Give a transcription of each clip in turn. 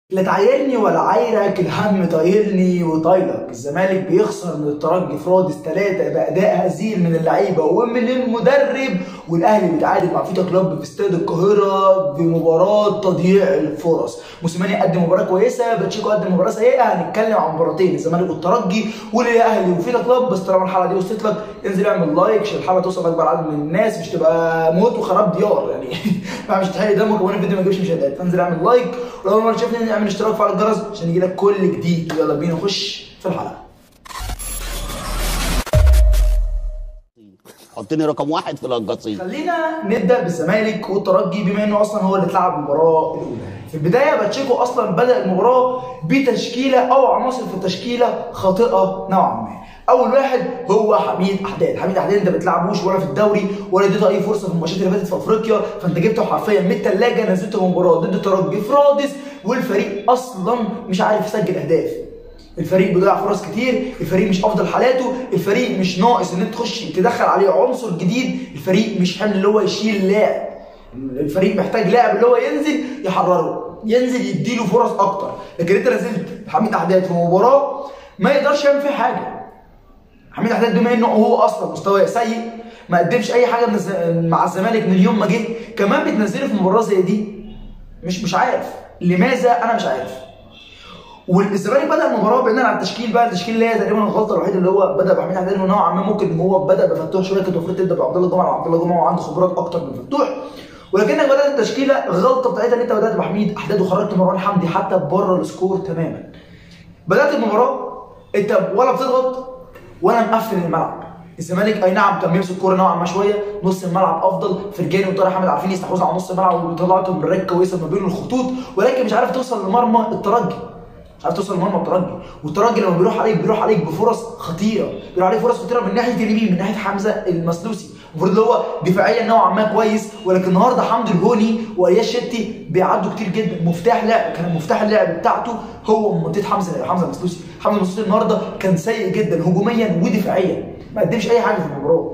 لا تعايرني ولا عايرك الهم طايلني وطايلك الزمالك بيخسر من الترجي في رادس ثلاثة بأداء هزيل من اللعيبة ومن المدرب والأهلي بيتعادل مع فيتا كلوب في استاد القاهرة بمباراة تضييع الفرص موسيماني قدم مباراة كويسة باتشيكو قدم مباراة سيئة هنتكلم عن مباراتين الزمالك والترجي والاهلي وفيتا كلوب بس طالما الحلقة دي وصلت لك انزل اعمل لايك عشان الحلقة توصل لأكبر عدد من الناس مش تبقى موت وخراب ديار يعني مش تحرق دمك وانا الفيديو ما يجيبش مشاهدات فانزل اعمل لايك ولو أول مرة تشوفني اعمل اشتراك وفعل الجرس عشان يجيلك كل جديد يلا بينا نخش في الحلقة حطني رقم واحد في القصيم خلينا نبدا بالزمالك والترجي بما انه اصلا هو اللي اتلعب المباراه الاولى في البدايه باتشيكو اصلا بدا المباراه بتشكيله او عناصر في التشكيله خاطئه نوعا ما اول واحد هو حميد احداد حميد احداد انت ما بتلعبوش ولا في الدوري ولا اديته اي فرصه في الماتشات اللي فاتت في افريقيا فانت جبته حرفيا من الثلاجه نزلته المباراه ضد الترجي في رادس والفريق اصلا مش عارف يسجل اهداف الفريق بيضيع فرص كتير الفريق مش افضل حالاته الفريق مش ناقص ان انت تخش تدخل عليه عنصر جديد الفريق مش حمل اللي هو يشيل لاعب الفريق محتاج لاعب اللي هو ينزل يحرره ينزل يديله فرص اكتر لكن انت نزلت حميد احداد في مباراه ما يقدرش يعمل فيها حاجه حميد احداد بما انه هو اصلا مستواه سيء ما قدمش اي حاجه من الز... مع الزمالك من يوم ما جه كمان بتنزله في مباراه زي دي مش مش عارف لماذا انا مش عارف والزمالك بدا المباراه بعيدا عن التشكيل بقى التشكيل اللي هي تقريبا الغلطه الوحيده اللي هو بدا بحميد حداد نوعا ما ممكن ان هو بدا بفتوح شويه كان المفروض تبدا بعبد الله جمعه وعبد الله جمعه وعنده خبرات اكتر من فتوح ولكنك بدات التشكيله الغلطه بتاعتها ان انت بدات بحميد احداد وخرجت مروان حمدي حتى بره السكور تماما بدات المباراه انت ولا بتضغط ولا مقفل الملعب الزمالك اي نعم كان بيمسك الكوره نوعا ما شويه نص الملعب افضل فرجاني وطارق حامد عارفين يستحوذوا على نص الملعب وطلعتهم بالرك كويسه ما بين الخطوط ولكن مش عارف توصل لمرمى الترجي مش عارف توصل لمرمى الترجي والترجي لما بيروح عليك بيروح عليك بفرص خطيره بيروح عليك فرص خطيره من ناحيه اليمين من ناحيه حمزه المسلوسي المفروض اللي هو دفاعيا نوعا ما كويس ولكن النهارده حمدي الهوني واياش شتي بيعدوا كتير جدا مفتاح لعب كان مفتاح اللعب بتاعته هو منطقه حمزه حمزه المسلوسي حمزه المسلوسي النهارده كان سيء جدا هجوميا ودفاعيا ما قدمش اي حاجه في المباراه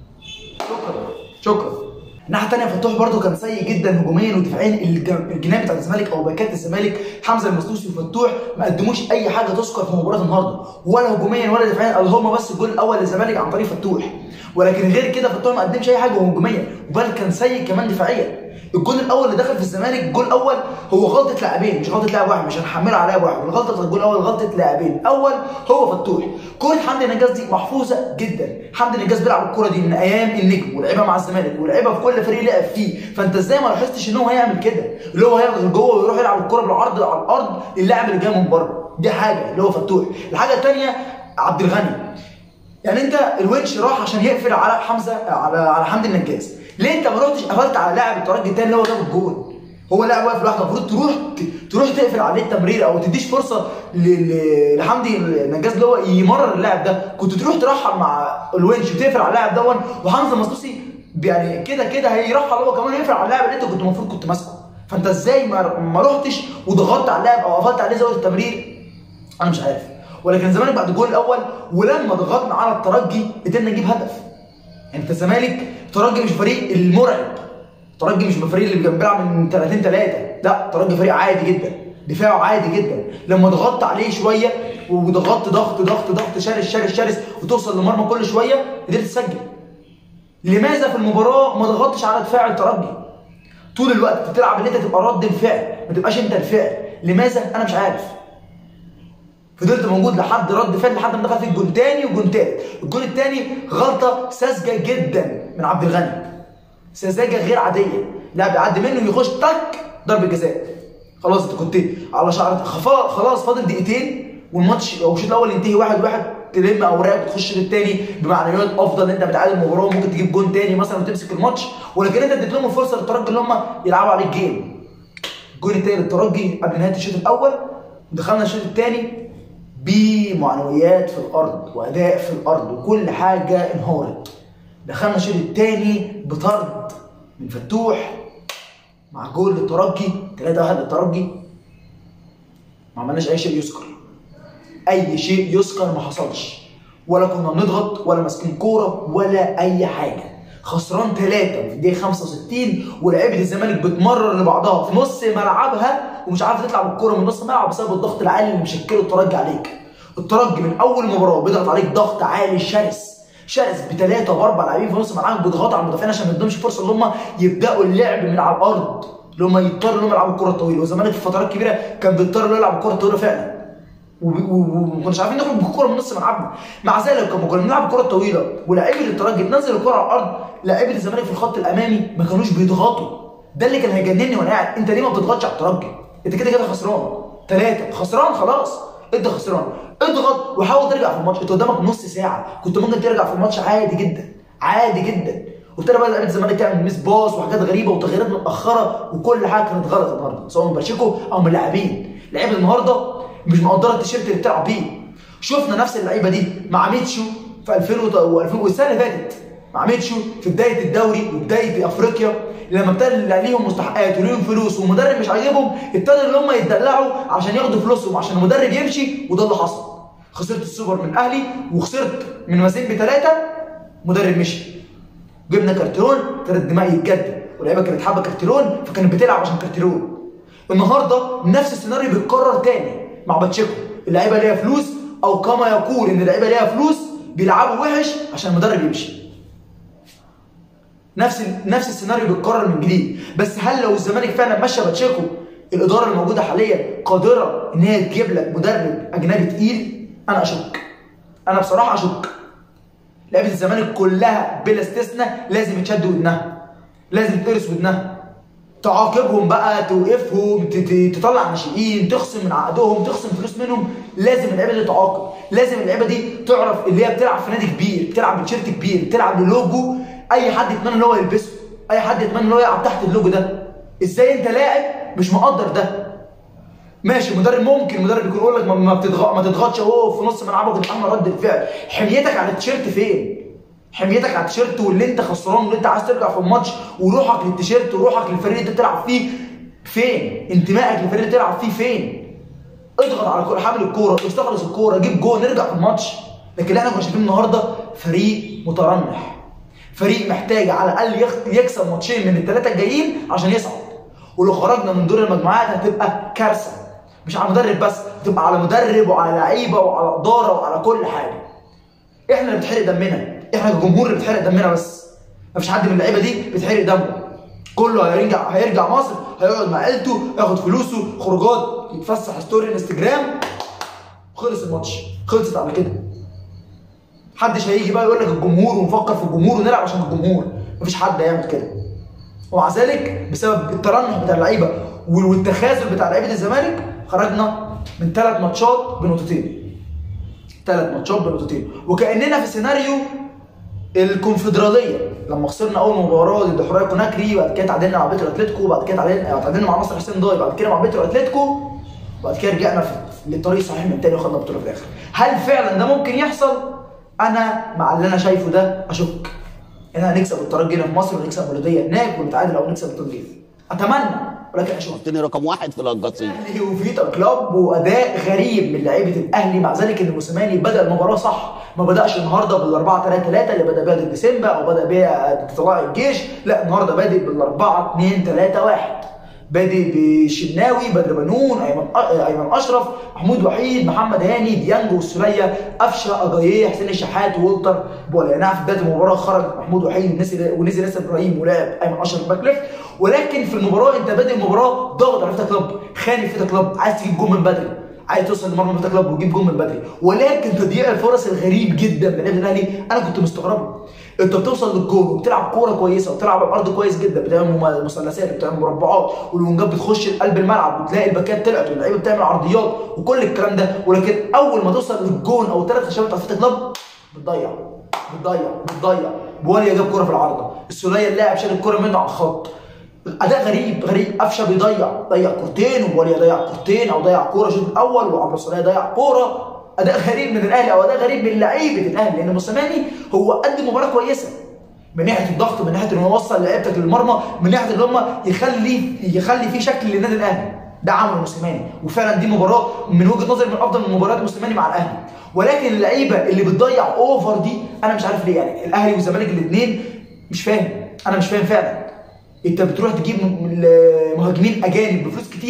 شكرا شكرا الناحيه الثانيه فتوح برده كان سيء جدا هجوميا ودفاعيا الجناب بتاع الزمالك او باكات الزمالك حمزه المسلوسي وفتوح ما قدموش اي حاجه تذكر في مباراه النهارده ولا هجوميا ولا دفاعيا اللهم بس الجول الاول للزمالك عن طريق فتوح ولكن غير كده فتوح ما قدمش اي حاجه هجوميا بل كان سيء كمان دفاعيا الجول الاول اللي دخل في الزمالك الجول الاول هو غلطه لاعبين مش غلطه لاعب واحد مش هنحملها على لاعب واحد الغلطه بتاعت الجول الاول غلطه لاعبين الاول هو فتوح كوره حمدي النجاز دي محفوظه جدا حمدي النجاز بيلعب الكوره دي من ايام النجم ولعبها مع الزمالك ولعبها في كل فريق لعب فيه فانت ازاي ما لاحظتش ان هو هيعمل كده اللي هو هياخد جوه ويروح يلعب الكوره بالعرض على الارض للاعب اللي جاي من بره دي حاجه اللي هو فتوح الحاجه الثانيه عبد الغني يعني انت الونش راح عشان يقفل على حمزه على على حمدي النجاز ليه انت ما رحتش قفلت على لاعب الترجي الثاني اللي هو جاب الجول هو لاعب واقف لوحده المفروض تروح تروح تقفل عليه التمرير او ما تديش فرصه لحمدي النجاز اللي هو يمرر اللاعب ده كنت تروح ترحل مع الونش وتقفل على اللاعب دون وحمزه المسلوسي يعني كده كده هيرحل هو كمان يقفل على اللاعب اللي انت كنت المفروض كنت ماسكه فانت ازاي ما, ما رحتش وضغطت على اللاعب او قفلت عليه زاويه التمرير انا مش عارف ولكن الزمالك بعد الجول الاول ولما ضغطنا على الترجي قدرنا نجيب هدف يعني انت الزمالك الترجي مش فريق المرعب الترجي مش الفريق اللي بيلعب من 30 3 لا الترجي فريق عادي جدا دفاعه عادي جدا لما ضغطت عليه شويه وضغطت ضغط ضغط ضغط شرس شرس شرس وتوصل لمرمى كل شويه قدرت تسجل لماذا في المباراه ما ضغطتش على دفاع الترجي طول الوقت بتلعب ان انت تبقى رد الفعل ما تبقاش انت الفعل لماذا انا مش عارف فضلت موجود لحد رد فعل لحد ما دخل في الجول تاني وجول تالت الجول التاني غلطه ساذجه جدا من عبد الغني سذاجه غير عاديه لاعب يعدي منه يخش تك ضربه جزاء خلاص انت كنت على شعر خلاص فاضل دقيقتين والماتش او الشوط الاول ينتهي واحد واحد تلم اوراق وتخش الثاني بمعنويات افضل ان انت بتعادل المباراه وممكن تجيب جون تاني مثلا وتمسك الماتش ولكن انت اديت لهم الفرصه للترجي اللي هم يلعبوا عليك جيم الجون الثاني للترجي قبل نهايه الشوط الاول ودخلنا الشوط الثاني بمعنويات في الارض واداء في الارض وكل حاجه انهارت دخلنا الشوط الثاني بطرد من فتوح مع جول للترجي 3 1 للترجي ما عملناش اي شيء يذكر اي شيء يذكر ما حصلش ولا كنا بنضغط ولا ماسكين كوره ولا اي حاجه خسران ثلاثة في الدقيقة 65 ولاعيبة الزمالك بتمرر لبعضها في نص ملعبها ومش عارف تطلع بالكوره من نص الملعب بسبب الضغط العالي اللي مشكله الترجي عليك الترجي من اول مباراه بيضغط عليك ضغط عالي شرس شرس بثلاثه وباربع لاعبين في نص الملعب بيضغطوا على المدافعين عشان ما يدهمش فرصه ان هم يبداوا اللعب من على الارض اللي هم يضطروا ان هم يلعبوا الكره الطويله والزمالك في فترات كبيره كان بيضطر انه يلعب الكره الطويله فعلا وب- و- و- وما كناش عارفين نخرج بالكوره من نص ملعبنا مع ذلك لما كنا بنلعب الكره الطويله ولاعيبه الترجي تنزل الكره على الارض لاعيبه الزمالك في الخط الامامي ما كانوش بيضغطوا ده اللي كان هيجنني وانا قاعد انت ليه ما بتضغطش على الترجي انت كده كده خسران ثلاثه خسران خلاص انت خسران اضغط وحاول ترجع في الماتش انت قدامك نص ساعه كنت ممكن ترجع في الماتش عادي جدا عادي جدا وابتدى بقى لعيبه الزمالك تعمل ميس باص وحاجات غريبه وتغييرات متاخره وكل حاجه كانت غلط النهارده سواء من باتشيكو او من اللاعبين لعيبه النهارده مش مقدره التيشيرت اللي بتلعب بيه شفنا نفس اللعيبه دي مع ميتشو في 2000 و 2000 والسنه اللي فاتت مع ميتشو في بدايه الدوري وبدايه افريقيا لما ابتدى اللي ليهم مستحقات وليهم فلوس والمدرب مش عاجبهم ابتدوا ان هم يتدلعوا عشان ياخدوا فلوسهم عشان المدرب يمشي وده اللي حصل خسرت السوبر من اهلي وخسرت من مازين بثلاثه مدرب مشي جبنا كارتيرون ابتدى الدماء يتجدد واللعيبه كانت حابه كارتيرون فكانت بتلعب عشان كارتيرون النهارده نفس السيناريو بيتكرر تاني مع باتشيكو اللعيبه ليها فلوس او كما يقول ان اللعيبه ليها فلوس بيلعبوا وحش عشان المدرب يمشي نفس نفس السيناريو بيتكرر من جديد بس هل لو الزمالك فعلا مشى باتشيكو الاداره الموجوده حاليا قادره ان هي تجيب لك مدرب اجنبي تقيل انا اشك انا بصراحه اشك لعيبه الزمالك كلها بلا استثناء لازم يتشد ودنها لازم ترس ودنها تعاقبهم بقى توقفهم ت- ت- تطلع ناشئين تخصم من عقدهم تخصم فلوس منهم لازم اللعيبه دي تعاقب لازم اللعيبه دي تعرف اللي هي بتلعب في نادي كبير بتلعب بتيشيرت كبير بتلعب بلوجو اي حد يتمنى ان هو يلبسه اي حد يتمنى ان هو يلعب تحت اللوجو ده ازاي انت لاعب مش مقدر ده ماشي المدرب ممكن المدرب يكون يقول لك ما- ما بتضغط ما تضغطش اهو في نص ملعبك وتتحمل رد الفعل حميتك على التيشيرت فين حميتك على التيشيرت واللي انت خسران واللي انت عايز ترجع في الماتش وروحك للتيشيرت وروحك للفريق اللي انت بتلعب فيه فين انتمائك للفريق اللي بتلعب فيه فين اضغط على الكوره حامل الكوره استخلص الكوره جيب جول نرجع في الماتش لكن اللي احنا كنا شايفين النهارده فريق مترنح فريق محتاج على الاقل يخ- يكسب ماتشين من الثلاثه الجايين عشان يصعد ولو خرجنا من دور المجموعات هتبقى كارثه مش على مدرب بس هتبقى على مدرب وعلى لعيبه وعلى اداره وعلى كل حاجه احنا اللي بتحرق دمنا احنا الجمهور اللي بتحرق دمنا بس مفيش حد من اللعيبه دي بتحرق دمه كله هيرجع هيرجع مصر هيقعد مع عيلته ياخد فلوسه خروجات يتفسح ستوري انستجرام خلص الماتش خلصت على كده محدش هيجي بقى يقول لك الجمهور ونفكر في الجمهور ونلعب عشان الجمهور مفيش حد هيعمل كده ومع ذلك بسبب الترنح بتاع اللعيبه وال- والتخاذل بتاع لعيبه الزمالك خرجنا من ثلاث ماتشات بنقطتين ثلاث ماتشات بنقطتين وكاننا في سيناريو الكونفدراليه لما خسرنا اول مباراه ضد حريه كوناكري بعد كده تعادلنا مع بيترو اتلتيكو بعد كده تعادلنا تعادلنا مع نصر حسين ضاي بعد كده مع بيترو اتلتيكو وبعد كده رجعنا في للطريق الصحيح من تاني وخدنا البطوله في الاخر هل فعلا ده ممكن يحصل انا مع اللي انا شايفه ده اشك ان احنا نكسب الترجي هنا في مصر ونكسب بوليفيا هناك ونتعادل او نكسب الترجي اتمنى ولكن اشك حطني رقم واحد في القصيم الاهلي وفيتا كلوب واداء غريب من لعيبه الاهلي مع ذلك ان الموسيماني بدا المباراه صح ما بداش النهارده بال 4 3 3 اللي بدا بيها ضد سيمبا او بدا بيها ضد طلائع الجيش لا النهارده بادئ بال 4 2 3 1 بادئ بشناوي بدر بنون ايمن ايمن اشرف محمود وحيد محمد هاني ديانجو والسوليه قفشه اجاييه حسين الشحات وولتر بولا يعني في بدايه المباراه خرج محمود وحيد ونزل ونزل ياسر ابراهيم ولعب ايمن اشرف باك ليفت ولكن في المباراه انت بادئ المباراه ضاغط على فيتا كلوب خانق فيتا كلوب عايز تجيب جول من بدري عايز توصل لمرمى فيتا كلوب وتجيب جول من بدري ولكن تضييع الفرص الغريب جدا من النادي الاهلي انا كنت مستغربه انت بتوصل للجول وبتلعب كوره كويسه وبتلعب على الارض كويس جدا بتعمل مم- مثلثات وبتعمل مربعات والونجات بتخش قلب الملعب وتلاقي الباكات طلعت واللعيبه بتعمل عرضيات وكل الكلام ده ولكن اول ما توصل للجون او الثلاث خشبات بتاع فيتا كلوب بتضيع بتضيع بتضيع بواليا جاب كوره في العارضه السوليه اللاعب شال الكوره منه على الخط اداء غريب غريب قفشه بيضيع ضيع كورتين وبواليا ضيع كورتين او ضيع كوره الشوط الاول وعمرو السوليه ضيع كوره اداء غريب من الاهلي او اداء غريب من لعيبه الاهلي لان موسيماني هو قدم مباراه كويسه من ناحيه الضغط من ناحيه ان هو يوصل لعيبتك للمرمى من ناحيه ان هم يخلي يخلي في شكل للنادي الاهلي ده عمل موسيماني وفعلا دي مباراه من وجهه نظري من افضل مباريات موسيماني مع الاهلي ولكن اللعيبه اللي بتضيع اوفر دي انا مش عارف ليه يعني الاهلي والزمالك الاثنين مش فاهم انا مش فاهم فعلا انت بتروح تجيب م- م- مهاجمين اجانب بفلوس كتيره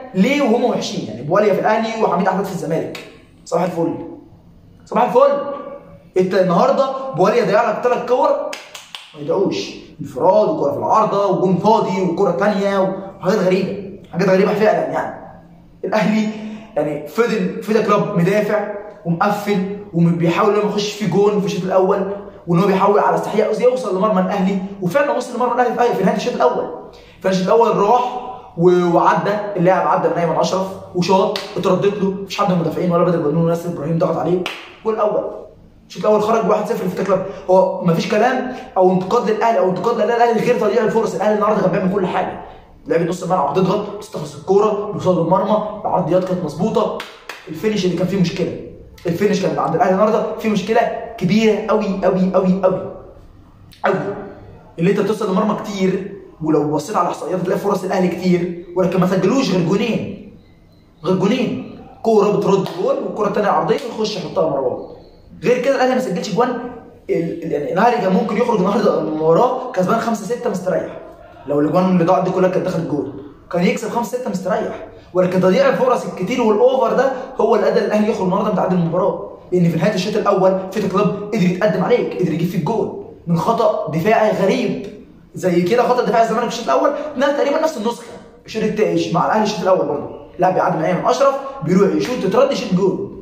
ليه وهم وحشين يعني بواليا في الاهلي وحميد احمد في الزمالك صباح الفل صباح الفل انت النهارده بواليا ضيع لك ثلاث كور ما يدعوش انفراد وكره في العارضه وجون فاضي وكره ثانيه وحاجات غريبه حاجات غريبه فعلا يعني الاهلي يعني فضل فضل كلوب مدافع ومقفل وبيحاول انه يخش في جون في الشوط الاول وان هو بيحاول على استحياء يوصل لمرمى الاهلي وفعلا وصل لمرمى الاهلي في في نهايه الشوط الاول في الشوط الاول راح و- وعدى اللاعب عدى من ايمن اشرف وشاط اتردت له مفيش حد من المدافعين ولا بدر بنون ولا ياسر ابراهيم ضغط عليه الجول الاول الشوط الاول خرج 1-0 في كلوب هو مفيش كلام او انتقاد للاهلي او انتقاد للاهلي غير تضييع الفرص الاهلي النهارده كان بيعمل كل حاجه لعيبه نص الملعب بتضغط بتستخلص الكوره بيوصل للمرمى العرضيات كانت مظبوطه الفينش اللي كان فيه مشكله الفينش كان عند الاهلي النهارده فيه مشكله كبيره قوي قوي قوي قوي قوي اللي انت بتوصل للمرمى كتير ولو بصيت على الاحصائيات تلاقي فرص الاهلي كتير ولكن ما سجلوش غير جونين غير جونين كوره بترد جول والكوره الثانيه عرضيه يخش يحطها مروان غير كده الاهلي ما سجلش جوان ال- ال- يعني الاهلي كان ممكن يخرج النهارده من المباراه كسبان 5 6 مستريح لو الاجوان اللي ضاعت دي كلها كانت دخلت جول كان يكسب 5 6 مستريح ولكن تضييع الفرص الكتير والاوفر ده هو اللي ادى الاهلي يخرج النهارده متعادل المباراه لان في نهايه الشوط الاول فيتا كلوب قدر يتقدم عليك قدر يجيب فيك جول من خطا دفاعي غريب زي كده خطا دفاعي الزمالك في الشوط الاول ده تقريبا نفس النسخه الشوط التاني مع الاهلي الشوط الاول برضه لاعب بيعدي من ايمن اشرف بيروح يشوط يترد يشوط جول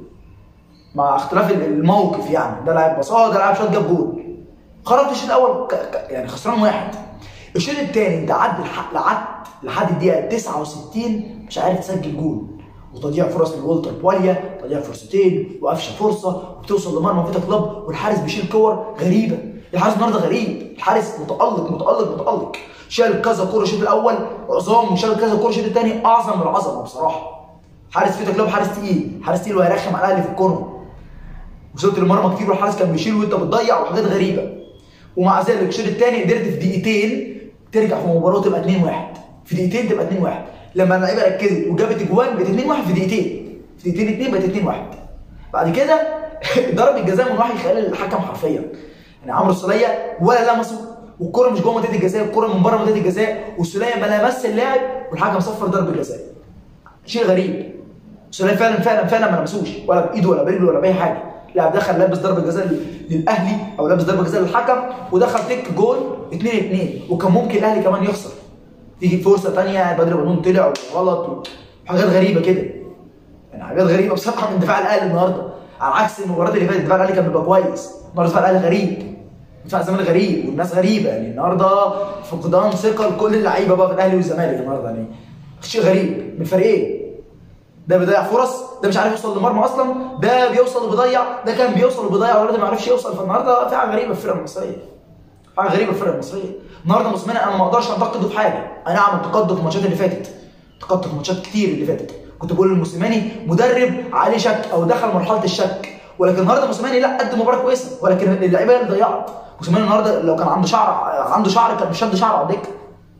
مع اختلاف الموقف يعني ده لاعب بصاه ده لاعب شوط جاب جول خرجت الشوط الاول ك... ك... يعني خسران واحد الشوط الثاني انت قعدت لح- لعدت لحد الدقيقه 69 مش عارف تسجل جول وتضييع فرص لولتر بواليا تضييع فرصتين وقفشه فرصه وبتوصل لمرمى فيتا كلوب والحارس بيشيل كور غريبه الحارس النهارده غريب الحارس متالق متالق متالق شال كذا كوره الشوط الاول عظام وشال كذا كوره الشوط الثاني اعظم من العظمه بصراحه حارس فيتا كلوب حارس تقيل حارس تقيل وهيرخم على الاهلي في الكورنر وصلت المرمى كتير والحارس كان بيشيل وانت بتضيع وحاجات غريبه ومع ذلك الشوط الثاني قدرت في دقيقتين ترجع في المباراه تبقى 2 1 في دقيقتين تبقى 2 1 لما اللعيبه ركزت وجابت اجوان بقت 2 1 في دقيقتين في دقيقتين 2 بقت 2 1 بعد كده ضرب الجزاء من وحي خيال الحكم حرفيا يعني عمرو السوليه ولا لمسه والكره مش جوه منطقه الجزاء الكره من بره منطقه الجزاء والسوليه ما لمس اللاعب والحكم صفر ضرب الجزاء شيء غريب سوليه فعلا فعلا فعلا ما لمسوش ولا بايده ولا برجله ولا باي حاجه لاعب دخل لابس ضربه جزاء لل- للاهلي او لابس ضربه جزاء للحكم ودخل تك جول 2 2 وكان ممكن الاهلي كمان يخسر تيجي فرصه ثانيه بدر بنون طلع غلط وحاجات غريبه كده يعني حاجات غريبه بصراحه من دفاع الاهلي النهارده على عكس المباريات اللي فاتت دفاع الاهلي كان بيبقى كويس النهارده دفاع الاهلي غريب دفاع الزمالك غريب والناس غريبه يعني النهارده فقدان ثقه لكل اللعيبه بقى في الاهلي والزمالك النهارده يعني شيء غريب من فريقين ده بيضيع فرص ده مش عارف يوصل لمرمى اصلا ده بيوصل وبيضيع ده كان بيوصل وبيضيع والراجل ما عرفش يوصل فالنهارده في حاجه غريبه في الفرقه المصريه حاجه غريبه في الفرقه المصريه النهارده موسيماني انا ما اقدرش انتقده في حاجه اي نعم انتقدته في الماتشات اللي فاتت انتقدته في ماتشات كتير اللي فاتت كنت بقول للموسيماني مدرب عليه شك او دخل مرحله الشك ولكن النهارده موسيماني لا قدم مباراه كويسه ولكن اللعيبه هي اللي ضيعت موسيماني النهارده لو كان عنده شعر عنده شعر كان مش شد شعره على الدكه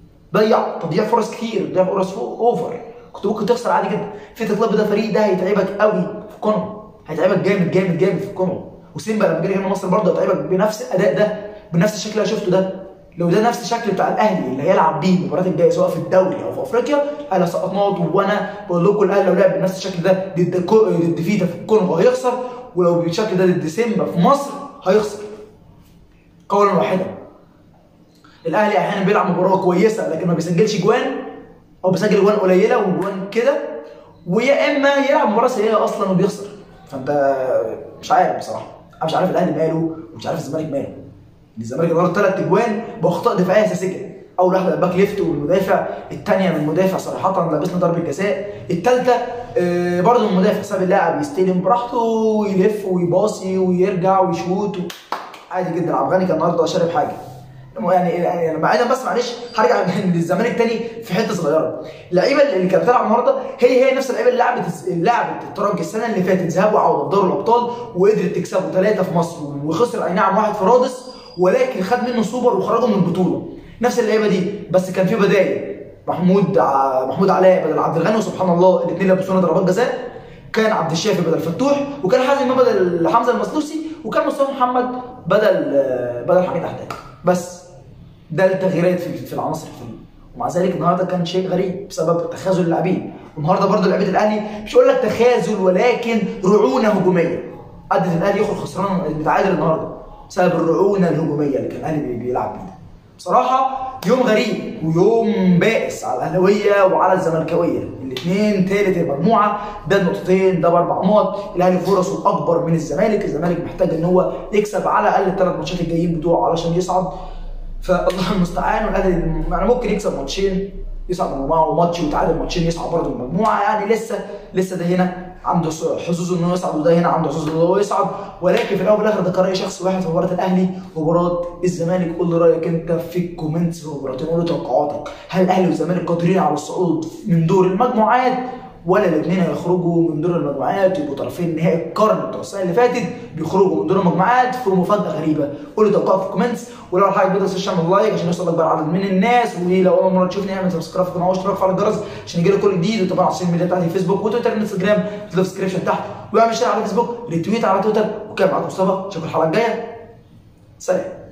ضيع تضييع فرص كتير ضيع فرص فوق اوفر كنت ممكن تخسر عادي جدا فيتا كلوب ده فريق ده هيتعبك قوي في الكونغو هيتعبك جامد جامد جامد في الكونغو وسيمبا لما جه هنا مصر برضه هيتعبك بنفس الاداء ده بنفس الشكل اللي أنا شفته ده لو ده نفس الشكل بتاع الاهلي اللي هيلعب بيه المباريات الجايه سواء في الدوري او في افريقيا انا سقط نقط وانا بقول لكم الاهلي لو لعب بنفس الشكل ده ضد كو- ضد فيتا في الكونغو هيخسر ولو بالشكل ده ضد سيمبا في مصر هيخسر قولا واحدا الاهلي احيانا بيلعب مباراه كويسه لكن ما بيسجلش جوان او بيسجل جوان قليله وجوان كده ويا اما يلعب مباراه سيئه اصلا وبيخسر فانت مش عارف بصراحه انا مش عارف الاهلي ماله ومش عارف الزمالك ماله الزمالك النهارده ثلاث اجوان باخطاء دفاعيه اساسيه اول واحده الباك ليفت والمدافع الثانيه من المدافع صراحه لبسنا ضربه جزاء الثالثه آه برضه من المدافع ساب اللاعب يستلم براحته ويلف ويباصي ويرجع ويشوط و... عادي جدا عبد الغني كان النهارده شارب حاجه يعني يعني بعيدا بس معلش هرجع للزمالك تاني في حته صغيره اللعيبه اللي كانت بتلعب النهارده هي هي نفس اللعيبه اللي لعبت اللي لعبت الترجي السنه اللي فاتت ذهاب وعوده في دوري الابطال وقدرت تكسبه ثلاثه في مصر وخسر اي نعم واحد في رادس ولكن خد منه سوبر وخرجه من البطوله نفس اللعيبه دي بس كان في بدايل محمود ع- محمود علاء بدل عبد الغني وسبحان الله الاثنين لبسونا ضربات جزاء كان عبد الشافي بدل فتوح وكان حازم امام بدل حمزه المسلوسي وكان مصطفى محمد بدل بدل حميد احداث بس ده التغييرات في في العناصر الفريق ومع ذلك النهارده كان شيء غريب بسبب تخاذل اللاعبين والنهارده برضه لعيبه الاهلي مش هقول لك تخاذل ولكن رعونه هجوميه ادت الاهلي يخرج خسران متعادل النهارده بسبب الرعونه الهجوميه اللي كان الاهلي بي- بيلعب بيها بصراحه يوم غريب ويوم بائس على الاهلاويه وعلى الزملكاويه الاثنين ثالث المجموعه ده بنقطتين ده باربع نقط الاهلي فرصه اكبر من الزمالك الزمالك محتاج ان هو يكسب على الاقل الثلاث ماتشات الجايين بتوعه علشان يصعد فالله المستعان والاهلي يعني ممكن يكسب ماتشين يصعد من المجموعه وماتش ويتعادل ماتشين يصعد برضه من المجموعه يعني لسه لسه ده هنا عنده حظوظ انه يصعد وده هنا عنده حظوظ انه هو يصعد ولكن في الاول والاخر ده قرار شخص واحد في مباراه الاهلي ومباراه الزمالك قول لي رايك انت في الكومنتس في المباراتين قول لي توقعاتك هل الاهلي والزمالك قادرين على الصعود من دور المجموعات ولا الاثنين هيخرجوا من دور المجموعات يبقوا طرفين نهائي القرن بتوع السنه اللي فاتت بيخرجوا من دور المجموعات في مفاجاه غريبه قول لي توقعك في الكومنتس ولو حاجه ما تنساش تعمل لايك عشان يوصل اكبر عدد من الناس ولو اول مره تشوفني اعمل سبسكرايب في القناه واشتراك فعل الجرس عشان يجيلك كل جديد وطبعا على السوشيال ميديا بتاعتي فيسبوك وتويتر وانستجرام في الديسكربشن تحت واعمل شير على فيسبوك ريتويت على تويتر وكان معاكم مصطفى اشوفكم الحلقه الجايه سلام